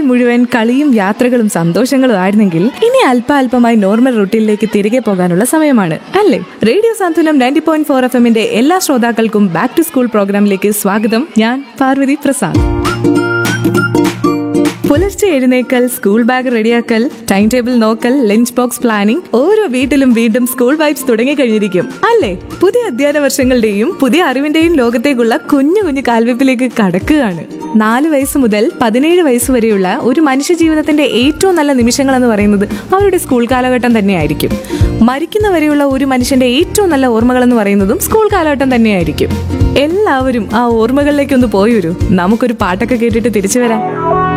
മുഴുവൻ കളിയും യാത്രകളും സന്തോഷങ്ങളും ആയിരുന്നെങ്കിൽ ഇനി അല്പാൽപമായി നോർമൽ റൂട്ടിലേക്ക് തിരികെ പോകാനുള്ള സമയമാണ് അല്ലേ radio Santhwanam ninety point four F എമ്മിന്റെ എല്ലാ ശ്രോതാക്കൾക്കും ബാക്ക് ടു സ്കൂൾ പ്രോഗ്രാമിലേക്ക് സ്വാഗതം ഞാൻ പാർവതി പ്രസാദ് പുലർച്ചെ എഴുന്നേക്കൽ സ്കൂൾ ബാഗ് റെഡിയാക്കൽ ടൈം ടേബിൾ നോക്കൽ ലഞ്ച് ബോക്സ് പ്ലാനിംഗ് ഓരോ വീട്ടിലും വീണ്ടും സ്കൂൾ വൈബ്സ് തുടങ്ങി കഴിഞ്ഞിരിക്കും അല്ലേ പുതിയ അധ്യയന വർഷങ്ങളുടെയും പുതിയ അറിവിന്റെയും ലോകത്തേക്കുള്ള കുഞ്ഞു കുഞ്ഞു കാൽവെപ്പിലേക്ക് കടക്കുകയാണ് നാല് വയസ്സ് മുതൽ പതിനേഴ് വയസ്സ് വരെയുള്ള ഒരു മനുഷ്യ ജീവിതത്തിന്റെ ഏറ്റവും നല്ല നിമിഷങ്ങൾ എന്ന് പറയുന്നത് അവരുടെ സ്കൂൾ കാലഘട്ടം തന്നെയായിരിക്കും മരിക്കുന്നവരെയുള്ള ഒരു മനുഷ്യന്റെ ഏറ്റവും നല്ല ഓർമ്മകൾ എന്ന് പറയുന്നതും സ്കൂൾ കാലഘട്ടം തന്നെയായിരിക്കും എല്ലാവരും ആ ഓർമ്മകളിലേക്കൊന്ന് പോയി വരൂ നമുക്കൊരു പാട്ടൊക്കെ കേട്ടിട്ട് തിരിച്ചു വരാം